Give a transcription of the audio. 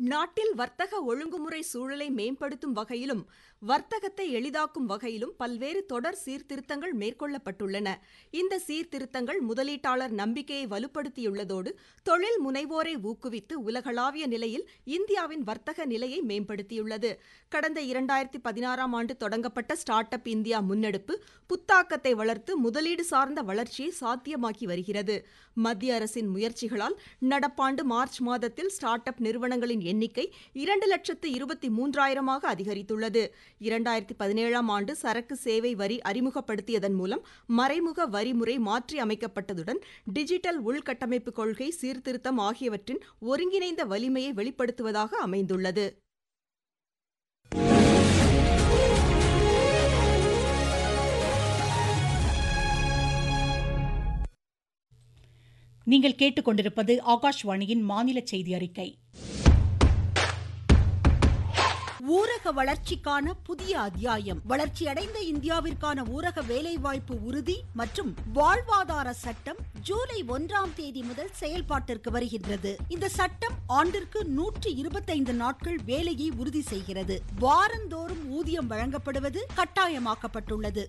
நாட்டில் வர்த்தக ஒழுங்குமுறை சூழலை மேம்படுத்தும் வகையிலும் வர்த்தகத்தை எளிதாக்கும் வகையிலும் பல்வேறு தொடர் சீர்திருத்தங்கள் மேற்கொள்ளப்பட்டுள்ளன இந்த சீர்திருத்தங்கள் முதலீட்டாளர் நம்பிக்கையை வலுப்படுத்தியுள்ளதோடு தொழில் முனைவோரை ஊக்குவித்து உலகளாவிய நிலையில் இந்தியாவின் வர்த்தக நிலையை மேம்படுத்தியுள்ளது கடந்த இரண்டாயிரத்தி பதினாறாம் ஆண்டு தொடங்கப்பட்ட ஸ்டார்ட் அப் இந்தியா முன்னெடுப்பு புத்தாக்கத்தை வளர்த்து முதலீடு சார்ந்த வளர்ச்சியை சாத்தியமாக்கி வருகிறது மத்திய அரசின் முயற்சிகளால் நடப்பாண்டு மார்ச் மாதத்தில் ஸ்டார்ட் அப் நிறுவனங்களின் எண்ணிக்கை இரண்டு லட்சத்து இருபத்தி மூன்றாயிரமாக அதிகரித்துள்ளது இரண்டாயிரத்தி பதினேழாம் ஆண்டு சரக்கு சேவை வரி அறிமுகப்படுத்தியதன் மூலம் மறைமுக வரிமுறை மாற்றி அமைக்கப்பட்டதுடன் டிஜிட்டல் உள்கட்டமைப்பு கொள்கை சீர்திருத்தம் ஆகியவற்றின் ஒருங்கிணைந்த வலிமையை வெளிப்படுத்துவதாக அமைந்துள்ளது நீங்கள் கேட்டுக்கொண்டிருப்பது ஆகாஷ்வாணியின் மாநில செய்தி அறிக்கை ஊரக வளர்ச்சிக்கான புதிய அத்தியாயம் வளர்ச்சியடைந்த இந்தியாவிற்கான ஊரக வேலைவாய்ப்பு உறுதி மற்றும் வாழ்வாதார சட்டம் ஜூலை ஒன்றாம் தேதி முதல் செயல்பாட்டிற்கு வருகின்றது இந்த சட்டம் ஆண்டிற்கு நூற்றி இருபத்தைந்து நாட்கள் வேலையை உறுதி செய்கிறது வாரந்தோறும் ஊதியம் வழங்கப்படுவது கட்டாயமாக்கப்பட்டுள்ளது